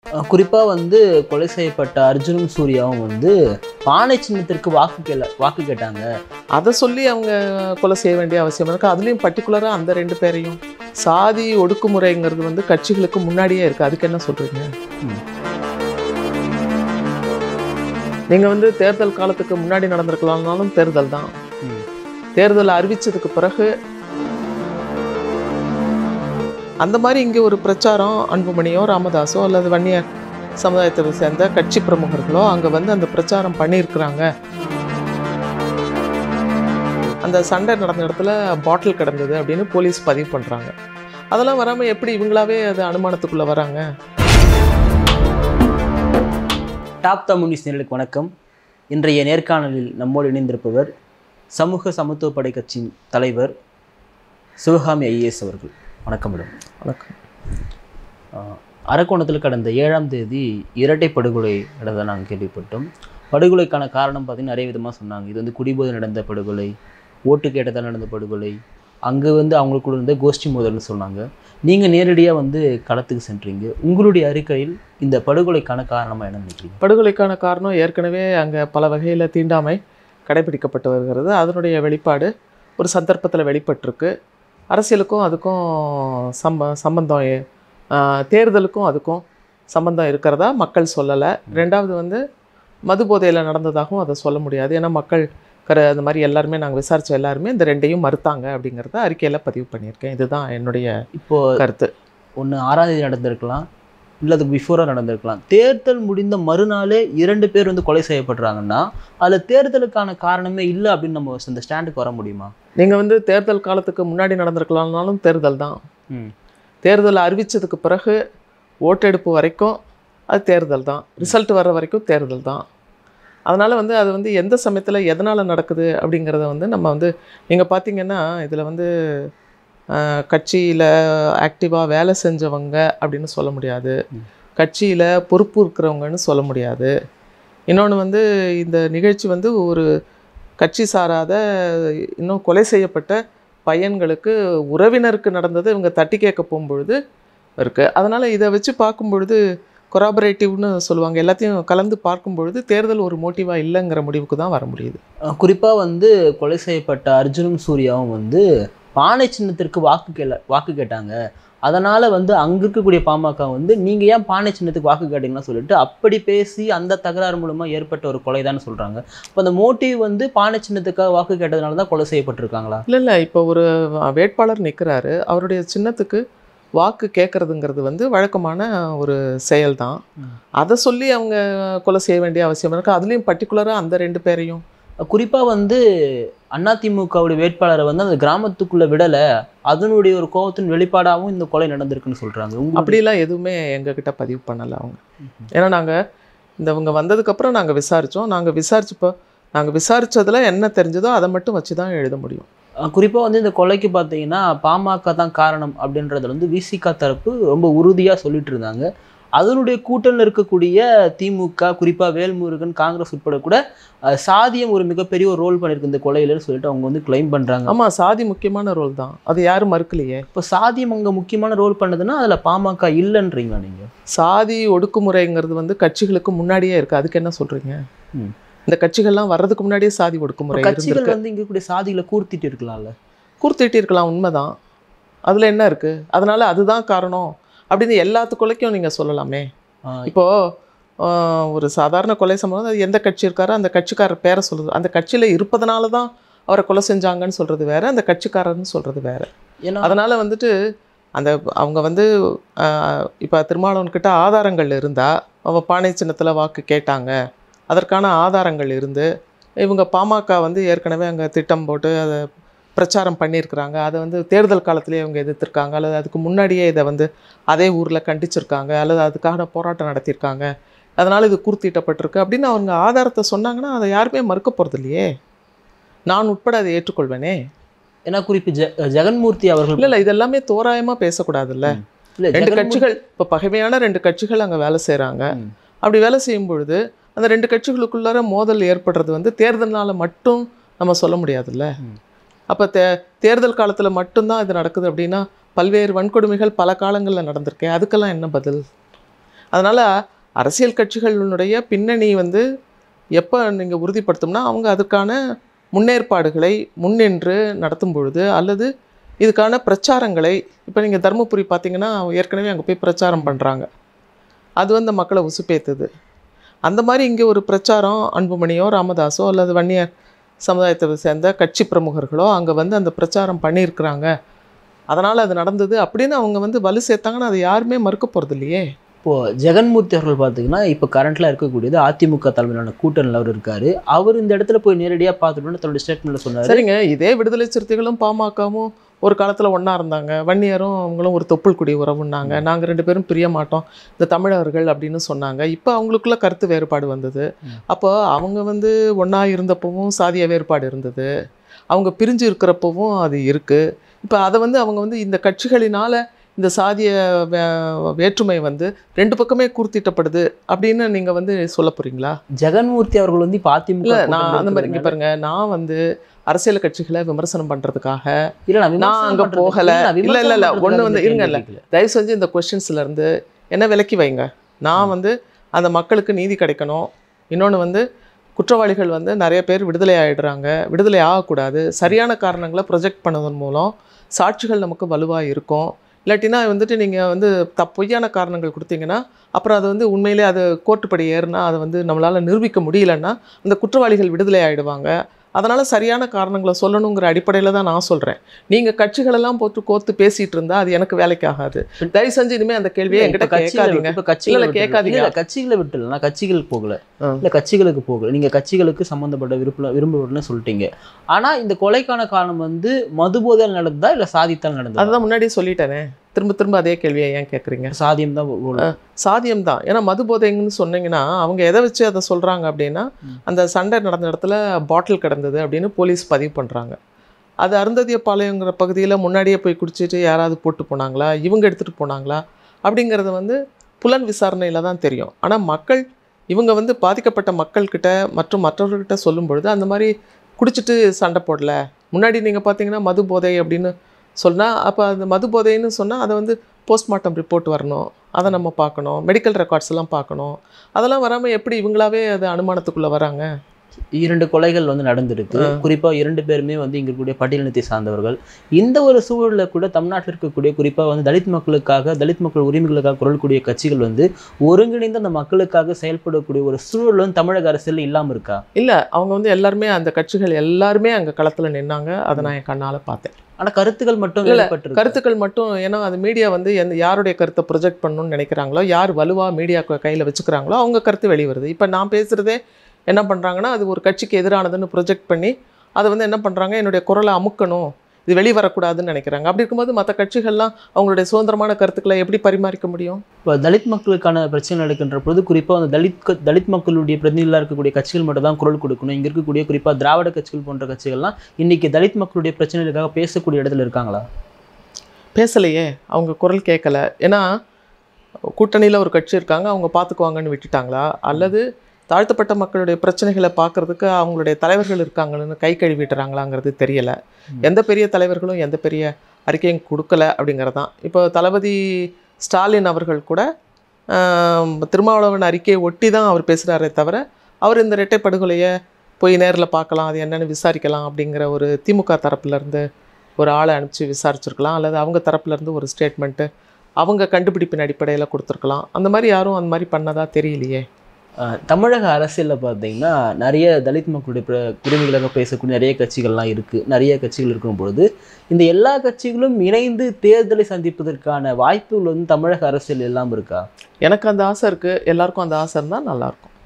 குறிப்பாக வந்து கொலை செய்யப்பட்ட அர்ஜுனும் சூர்யாவும் வந்து பானை சின்னத்திற்கு வாக்கு கேள வாக்கு கேட்டாங்க அதை சொல்லி அவங்க கொலை செய்ய வேண்டிய அவசியம் இருக்கு அதுலேயும் பர்டிகுலராக அந்த ரெண்டு பேரையும் சாதி ஒடுக்குமுறைங்கிறது வந்து கட்சிகளுக்கு முன்னாடியே இருக்குது அதுக்கு என்ன சொல்கிறீங்க ம். நீங்கள் வந்து தேர்தல் காலத்துக்கு முன்னாடி நடந்திருக்கலாம்னாலும் தேர்தல் தான் ம். தேர்தல் அறிவிச்சதுக்கு பிறகு அந்த மாதிரி இங்கே ஒரு பிரச்சாரம் அன்புமணியோ ராமதாஸோ அல்லது வன்னியர் சமுதாயத்தை சேர்ந்த கட்சி பிரமுகர்களோ அங்கே வந்து அந்த பிரச்சாரம் பண்ணியிருக்கிறாங்க அந்த சண்டை நடந்த இடத்துல பாட்டில் கிடந்தது அப்படின்னு போலீஸ் பதிவு பண்ணுறாங்க அதெல்லாம் வராமல் எப்படி இவங்களாவே அது அனுமானத்துக்குள்ளே வராங்க டாப் தமிழ் நியூஸ் நேர்களுக்கு வணக்கம் இன்றைய நேர்காணலில் நம்மோடு இணைந்திருப்பவர் சமூக சமத்துவ படை கட்சியின் தலைவர் சிவகாமி ஐஏஎஸ் அவர்கள் வணக்கம் மேடம் வணக்கம் ஆஹ் அரக்கோணத்தில் கடந்த ஏழாம் தேதி இரட்டை படுகொலை நடந்ததை நாங்கள் கேள்விப்பட்டோம் படுகொலைக்கான காரணம் பார்த்தீங்கன்னா நிறைய விதமாக சொன்னாங்க இது வந்து குடிபோதை நடந்த படுகொலை ஓட்டு கேட்டதால் நடந்த படுகொலை அங்கே வந்து அவங்களுக்குள்ள இருந்த கோஷ்டி மோதல்னு சொன்னாங்க நீங்கள் நேரடியாக வந்து களத்துக்கு சென்றீங்க உங்களுடைய அறிக்கையில் இந்த படுகொலைக்கான காரணமாக என்ன நினைக்கிறீங்க படுகொலைக்கான காரணம் ஏற்கனவே அங்கே பல வகையில் தீண்டாமை கடைபிடிக்கப்பட்டு வருகிறது அதனுடைய வெளிப்பாடு ஒரு சந்தர்ப்பத்தில் வெளிப்பட்டிருக்கு அரசியலுக்கும் அதுக்கும் சம்ப சம்பந்தம் ஏ- ஆஹ் தேர்தலுக்கும் அதுக்கும் சம்பந்தம் இருக்கிறதா மக்கள் சொல்லலை ரெண்டாவது வந்து மது போதையில் நடந்ததாகவும் அதை சொல்ல முடியாது ஏன்னா மக்கள் கர அந்த மாதிரி எல்லாருமே நாங்கள் விசாரித்த எல்லாருமே இந்த ரெண்டையும் மறுத்தாங்க அப்படிங்கிறத அறிக்கையில் பதிவு பண்ணியிருக்கேன் இதுதான் என்னுடைய இப்போ கருத்து ஒன்று ஆறாம் தேதி நடந்திருக்கலாம் இல்லை அதுக்கு பிஃபோராக நடந்திருக்கலாம் தேர்தல் முடிந்த மறுநாளே இரண்டு பேர் வந்து கொலை செய்யப்படுறாங்கன்னா அதில் தேர்தலுக்கான காரணமே இல்லை அப்படின்னு நம்ம இந்த ஸ்டாண்டுக்கு வர முடியுமா நீங்கள் வந்து தேர்தல் காலத்துக்கு முன்னாடி நடந்திருக்கலாம்னாலும் தேர்தல் தான் ம் தேர்தல் அறிவித்ததுக்கு பிறகு ஓட்டெடுப்பு வரைக்கும் அது தேர்தல் தான் ரிசல்ட் வர்ற வரைக்கும் தேர்தல் தான் அதனால் வந்து அது வந்து எந்த சமயத்தில் எதனால் நடக்குது அப்படிங்கிறத வந்து நம்ம வந்து நீங்கள் பார்த்தீங்கன்னா இதில் வந்து கட்சியில் ஆக்டிவாக வேலை செஞ்சவங்க அப்படின்னு சொல்ல முடியாது ம். கட்சியில் பொறுப்பு இருக்கிறவங்கன்னு சொல்ல முடியாது இன்னொன்று வந்து இந்த நிகழ்ச்சி வந்து ஒரு கட்சி சாராத இன்னும் கொலை செய்யப்பட்ட பையன்களுக்கு உறவினருக்கு நடந்தது இவங்க தட்டி கேட்க போகும்பொழுது இருக்குது அதனால் இதை வச்சு பார்க்கும் பொழுது கொராபரேட்டிவ்னு சொல்லுவாங்க எல்லாத்தையும் கலந்து பார்க்கும் பொழுது தேர்தல் ஒரு மோட்டிவாக இல்லைங்கிற முடிவுக்கு தான் வர முடியுது குறிப்பாக வந்து கொலை செய்யப்பட்ட அர்ஜுனும் சூர்யாவும் வந்து பானை சின்னத்திற்கு வாக்கு கேள வாக்கு கேட்டாங்க அதனால் வந்து அங்கே இருக்கக்கூடிய பாமக வந்து நீங்கள் ஏன் பானை சின்னத்துக்கு வாக்கு கேட்டீங்கன்னு சொல்லிட்டு அப்படி பேசி அந்த தகராறு மூலமாக ஏற்பட்ட ஒரு கொலை தான் சொல்கிறாங்க அப்போ அந்த மோட்டிவ் வந்து பானை சின்னத்துக்காக வாக்கு கேட்டதுனால தான் கொலை செய்யப்பட்டிருக்காங்களா இல்லை இல்லை இப்போ ஒரு வேட்பாளர் நிற்கிறாரு அவருடைய சின்னத்துக்கு வாக்கு கேட்குறதுங்கிறது வந்து வழக்கமான ஒரு செயல் தான் ம். அதை சொல்லி அவங்க கொலை செய்ய வேண்டிய அவசியம் இருக்குது அதுலேயும் பர்டிகுலராக அந்த ரெண்டு பேரையும் குறிப்பாக வந்து அதிமுகவுடைய வேட்பாளரை வந்து அந்த கிராமத்துக்குள்ளே விடலை அதனுடைய ஒரு கோபத்தின் வெளிப்பாடாகவும் இந்த கொலை நடந்திருக்குன்னு சொல்கிறாங்க அப்படி அப்படிலாம் எதுவுமே எங்ககிட்ட பதிவு பண்ணலை அவங்க ஏன்னா நாங்கள் இந்த இவங்க வந்ததுக்கப்புறம் நாங்கள் விசாரித்தோம் நாங்கள் விசாரிச்சப்போ நாங்கள் விசாரிச்சதுல என்ன தெரிஞ்சதோ அதை மட்டும் வச்சு தான் எழுத முடியும் குறிப்பாக வந்து இந்த கொலைக்கு பார்த்தீங்கன்னா பாமக தான் காரணம் அப்படின்றதுல வந்து விசிகா தரப்பு ரொம்ப உறுதியாக சொல்லிட்டு இருந்தாங்க அதனுடைய கூட்டணியில் இருக்கக்கூடிய திமுக குறிப்பாக வேல்முருகன் காங்கிரஸ் உட்பட கூட அஹ், சாதியம் ஒரு மிகப்பெரிய ஒரு ரோல் பண்ணியிருக்கு இந்த கொலையிலன்னு சொல்லிட்டு அவங்க வந்து கிளைம் பண்ணுறாங்க ஆமாம் சாதி முக்கியமான ரோல் தான் அது யாரும் மறுக்கலையே இப்போ சாதியம் அங்கே முக்கியமான ரோல் பண்ணதுன்னா அதில் பாமக இல்லைன்றீங்களா நீங்கள் சாதி ஒடுக்குமுறைங்கிறது வந்து கட்சிகளுக்கு முன்னாடியே இருக்குது அதுக்கு என்ன சொல்கிறீங்க ம். இந்த கட்சிகள்லாம் வர்றதுக்கு முன்னாடியே சாதி ஒடுக்குமுறை கட்சிகள் இருந்திருக்கு வந்து இங்கே கூடிய சாதிகளை கூர்த்திட்டு இருக்கலாம்ல கூர்த்திட்டு இருக்கலாம் உண்மைதான் அதில் என்ன இருக்குது அதனால அதுதான் காரணம் அப்படின்னு எல்லாத்துக்குள்ளைக்கும் நீங்கள் சொல்லலாமே ஆஹ் இப்போது ஒரு சாதாரண கொலை சம்பவம் அது எந்த கட்சி இருக்காரோ அந்த கட்சிக்காரர் பேரை சொல்லுது அந்த கட்சியில் இருப்பதனால தான் அவரை கொலை செஞ்சாங்கன்னு சொல்கிறது வேற அந்த கட்சிக்காரர்னு சொல்கிறது வேற ஏன்னா அதனால் வந்துட்டு அந்த அவங்க வந்து இப்போ திருமாவளவன்கிட்ட ஆதாரங்கள் இருந்தால் அவ பானை சின்னத்தில் வாக்கு கேட்டாங்க அதற்கான ஆதாரங்கள் இருந்து இவங்க பாமக வந்து ஏற்கனவே அங்கே திட்டம் போட்டு அதை பிரச்சாரம் பண்ணியிருக்கிறாங்க அதை வந்து தேர்தல் காலத்திலேயே இவங்க எதிர்த்திருக்காங்க அல்லது அதுக்கு முன்னாடியே இதை வந்து அதே ஊரில் கண்டிச்சிருக்காங்க அல்லது அதுக்கான போராட்டம் நடத்தியிருக்காங்க அதனால் இது கூர்த்திட்டப்பட்டிருக்கு அப்படின்னு அவங்க ஆதாரத்தை சொன்னாங்கன்னா அதை யாருமே மறுக்க போகிறது இல்லையே நான் உட்பட அதை ஏற்றுக்கொள்வேனே ஏன்னா குறிப்பு ஜெ ஜெகன்மூர்த்தி அவர்கள் இல்லை இல்லை இதெல்லாமே தோராயமாக பேசக்கூடாதுல்ல இல்ல, ரெண்டு ஜெகன்மூர்த்தி- கட்சிகள் இப்போ பகைமையான ரெண்டு கட்சிகள் அங்கே வேலை செய்கிறாங்க ம். அப்படி வேலை செய்யும் பொழுது அந்த ரெண்டு கட்சிகளுக்குள்ளார மோதல் ஏற்படுறது வந்து தேர்தல்னால மட்டும் நம்ம சொல்ல முடியாதுல்ல ம். அப்போ தே தேர்தல் காலத்தில் மட்டும்தான் இது நடக்குது அப்படின்னா பல்வேறு வன்கொடுமைகள் பல காலங்களில் நடந்திருக்கே அதுக்கெல்லாம் என்ன பதில் அதனால் அரசியல் கட்சிகளினுடைய பின்னணி வந்து எப்போ நீங்கள் உறுதிப்படுத்தும்னா அவங்க அதுக்கான முன்னேற்பாடுகளை முன்னின்று நடத்தும் பொழுது அல்லது இதுக்கான பிரச்சாரங்களை இப்போ நீங்கள் தருமபுரி பார்த்தீங்கன்னா ஏற்கனவே அங்கே போய் பிரச்சாரம் பண்ணுறாங்க அது வந்து மக்களை உசுப்பேத்துது அந்த மாதிரி இங்கே ஒரு பிரச்சாரம் அன்புமணியோ ராமதாஸோ அல்லது வன்னியர் சமுதாயத்தை சேர்ந்த கட்சி பிரமுகர்களோ அங்கே வந்து அந்த பிரச்சாரம் பண்ணியிருக்கிறாங்க அதனால் அது நடந்தது அப்படின்னு அவங்க வந்து வலு சேர்த்தாங்கன்னா அதை யாருமே மறுக்க போகிறது இல்லையே இப்போது ஜெகன்மூர்த்தி அவர்கள் பார்த்தீங்கன்னா இப்போ கரண்ட்டில் இருக்கக்கூடியது அதிமுக தலைமையிலான கூட்டணியில் அவர் இருக்காரு அவர் இந்த இடத்துல போய் நேரடியாக பார்த்துட்டோன்னு தன்னுடைய ஸ்டேட்மெண்ட்டில் சொன்னார் சரிங்க இதே விடுதலை சிறுத்தைகளும் பாமகவும் ஒரு காலத்தில் ஒன்றா இருந்தாங்க வன்னியரும் அவங்களும் ஒரு தொப்புள் குடி உறவுன்னாங்க நாங்கள் ரெண்டு பேரும் பிரிய மாட்டோம் இந்த தமிழர்கள் அப்படின்னு சொன்னாங்க இப்போ அவங்களுக்குள்ள கருத்து வேறுபாடு வந்தது ம். அப்போ அவங்க வந்து ஒன்றா இருந்தப்பவும் சாதிய வேறுபாடு இருந்தது அவங்க பிரிஞ்சு இருக்கிறப்பவும் அது இருக்குது இப்போ அதை வந்து அவங்க வந்து இந்த கட்சிகளினால் இந்த சாதிய வே- வேற்றுமை வந்து ரெண்டு பக்கமே கூர்த்திட்டப்படுது அப்படின்னு நீங்கள் வந்து சொல்ல போகிறீங்களா ஜெகன்மூர்த்தி அவர்கள் வந்து இப்போ அதிமுக இல்லை நான் கூட்டணியில அந்த மாதிரி இங்கே இருக்கிறதுனால- பாருங்க நான் வந்து அரசியல் கட்சிகளை விமர்சனம் பண்ணுறதுக்காக இல்ல நான் நான் விமர்சனம் அங்க பண்றதுக்கு- போகல. நான் இல்ல, இல்ல, இல்ல. விமர்சனம் ஒண்ணு வந்து பண்றதுக்காக இருங்க, இந்த இல்ல. கேள்வி கேட்கல. தயவு செஞ்சு இந்த கொஸ்டின்ஸ்ல இருந்து என்ன விலக்கி வைங்க நான் வந்து அந்த மக்களுக்கு நீதி கிடைக்கணும் இன்னொன்று வந்து குற்றவாளிகள் வந்து நிறைய பேர் விடுதலை ஆயிடுறாங்க விடுதலை ஆகக்கூடாது சரியான காரணங்களை ப்ரொஜெக்ட் பண்ணதன் மூலம் சாட்சிகள் நமக்கு வலுவாக இருக்கும் இல்லாட்டினா வந்துட்டு நீங்கள் வந்து த பொய்யான காரணங்கள் கொடுத்தீங்கன்னா அப்புறம் அது வந்து உண்மையிலே அது கோர்ட்டுப்படி ஏறுனா அதை வந்து நம்மளால் நிரூபிக்க முடியலன்னா அந்த குற்றவாளிகள் விடுதலை ஆயிடுவாங்க அதனால் சரியான காரணங்களை சொல்லணுங்கிற அடிப்படையில் தான் நான் சொல்கிறேன் நீங்கள் கட்சிகளெல்லாம் போட்டு கோர்த்து பேசிகிட்டு இருந்தா அது எனக்கு வேலைக்கு ஆகாது தயவு செஞ்சு இனிமேல் அந்த கேள்வியை இல்ல, என்கிட்ட இப்ப கட்சிகளை கேட்காதீங்க இப்ப கட்சிகளை இல்ல, விட்டுல. கேட்காதீங்க. இல்ல, கட்சிகளை விட்டுல நான் கட்சிகளுக்கு போகல ஆ. இல்ல கட்சிகளுக்கு போகல நீங்க கட்சிகளுக்கு சம்பந்தப்பட்ட விருப்ப விரும்புவதுன்னு சொல்லிட்டீங்க ஆனா இந்த கொலைக்கான காரணம் வந்து மதுபோதையால் நடந்ததா இல்ல சாதித்தால் நடந்ததா அதுதான் முன்னாடியே சொல்லிட்டேனே திரும்ப திரும்ப அதே கேள்வியை ஏன் கேட்குறீங்க சாதியம் தான் சாதியம் தான் ஏன்னா மது போதைங்கன்னு சொன்னீங்கன்னா அவங்க எதை வச்சு அதை சொல்கிறாங்க அப்படின்னா ம். அந்த சண்டை நடந்த இடத்துல பாட்டில் கிடந்தது அப்படின்னு போலீஸ் பதிவு பண்ணுறாங்க அது அருந்ததியப்பாளையங்கிற பகுதியில் முன்னாடியே போய் குடிச்சிட்டு யாராவது போட்டு போனாங்களா இவங்க எடுத்துகிட்டு போனாங்களா அப்படிங்கிறது வந்து புலன் விசாரணையில் தான் தெரியும் ஆனால் மக்கள் இவங்க வந்து பாதிக்கப்பட்ட மக்கள்கிட்ட மற்றும் மற்றவர்கள்கிட்ட சொல்லும் பொழுது அந்த மாதிரி குடிச்சிட்டு சண்டை போடல முன்னாடி நீங்கள் பார்த்தீங்கன்னா மது போதை அப்படின்னு சொன்னால் அப்போ அந்த மது போதைன்னு சொன்னால் அதை வந்து போஸ்ட்மார்ட்டம் ரிப்போர்ட் வரணும் அதை நம்ம பார்க்கணும் மெடிக்கல் ரெக்கார்ட்ஸ் எல்லாம் பார்க்கணும் அதெல்லாம் வராமல் எப்படி இவங்களாவே அது அனுமானத்துக்குள்ளே வராங்க இரண்டு கொலைகள் வந்து நடந்திருக்கு குறிப்பா இரண்டு பேருமே வந்து இங்க இருக்கக்கூடிய பட்டியலினத்தை சார்ந்தவர்கள் இந்த ஒரு சூழல்ல கூட தமிழ்நாட்டில் இருக்கக்கூடிய குறிப்பா வந்து தலித் மக்களுக்காக தலித் மக்கள் உரிமைகளுக்காக குரல் கூடிய கட்சிகள் வந்து ஒருங்கிணைந்து அந்த மக்களுக்காக செயல்படக்கூடிய ஒரு சூழல் வந்து தமிழக அரசியல் இல்லாம இருக்கா இல்லை அவங்க வந்து எல்லாருமே அந்த கட்சிகள் எல்லாருமே அங்கே களத்தில் நின்னாங்க அதை நான் என் கண்ணால் பார்த்தேன் ஆனா கருத்துக்கள் மட்டும் இல்ல, வெளிப்பட்டிருக்கு. கருத்துக்கள் மட்டும் ஏன்னா அது மீடியா வந்து எந்த யாருடைய கருத்தை ப்ரொஜெக்ட் பண்ணணும்னு நினைக்கிறாங்களோ யார் வலுவாக மீடியா கையில் வச்சுக்கிறாங்களோ அவங்க கருத்து வெளிவருது இப்போ நான் பேசுகிறதே என்ன பண்ணுறாங்கன்னா அது ஒரு கட்சிக்கு எதிரானதுன்னு ப்ரொஜெக்ட் பண்ணி அதை வந்து என்ன பண்ணுறாங்க என்னுடைய குரலை அமுக்கணும் இது வெளிவரக்கூடாதுன்னு நினைக்கிறாங்க அப்படி இருக்கும்போது மற்ற கட்சிகள்லாம் அவங்களுடைய சுதந்திரமான கருத்துக்களை எப்படி பரிமாறிக்க முடியும் இப்போ தலித் மக்களுக்கான பிரச்சனை நடக்கின்ற பொழுது குறிப்பாக அந்த தலித் க- தலித் மக்களுடைய பிரதிநிதிகளாக இருக்கக்கூடிய கட்சிகள் மட்டும் தான் குரல் கொடுக்கணும் இங்கே இருக்கக்கூடிய குறிப்பாக திராவிட கட்சிகள் போன்ற கட்சிகள்லாம் இன்னைக்கு தலித் மக்களுடைய பிரச்சனைகளுக்காக பேசக்கூடிய இடத்துல இருக்காங்களா பேசலையே அவங்க குரல் கேட்கல ஏன்னா கூட்டணியில் ஒரு கட்சி இருக்காங்க அவங்க பார்த்துக்குவாங்கன்னு விட்டுட்டாங்களா அல்லது தாழ்த்தப்பட்ட மக்களுடைய பிரச்சனைகளை பார்க்கறதுக்கு அவங்களுடைய தலைவர்கள் இருக்காங்கன்னு கை கழுவிட்டுறாங்களாங்கிறது தெரியல ம். எந்த பெரிய தலைவர்களும் எந்த பெரிய அறிக்கையும் கொடுக்கல அப்படிங்கிறது தான் இப்போ தளபதி ஸ்டாலின் அவர்கள் கூட ஆம், திருமாவளவன் அறிக்கையை ஒட்டி தான் அவர் பேசுகிறாரே தவிர அவர் இந்த இரட்டை படுகொலையை போய் நேரில் பார்க்கலாம் அது என்னன்னு விசாரிக்கலாம் அப்படிங்கிற ஒரு திமுக தரப்புலேருந்து ஒரு ஆளை அனுப்பிச்சு விசாரிச்சிருக்கலாம் அல்லது அவங்க தரப்புலேருந்து ஒரு ஸ்டேட்மெண்ட்டு அவங்க கண்டுபிடிப்பின் அடிப்படையில் கொடுத்துருக்கலாம் அந்த மாதிரி யாரும் அந்த மாதிரி பண்ணதா தெரியலையே அஹ் தமிழக அரசியலில் பார்த்தீங்கன்னா நிறைய தலித் மக்களுடைய பிர உரிமைகளாக பேசக்கூடிய நிறைய கட்சிகள்லாம் இருக்குது நிறைய கட்சிகள் இருக்கும் பொழுது இந்த எல்லா கட்சிகளும் இணைந்து தேர்தலை சந்திப்பதற்கான வாய்ப்புகள் வந்து தமிழக அரசியல் எல்லாம் இருக்கா எனக்கு அந்த ஆசை இருக்குது எல்லாருக்கும் அந்த ஆசை இருந்தால் நல்லாயிருக்கும்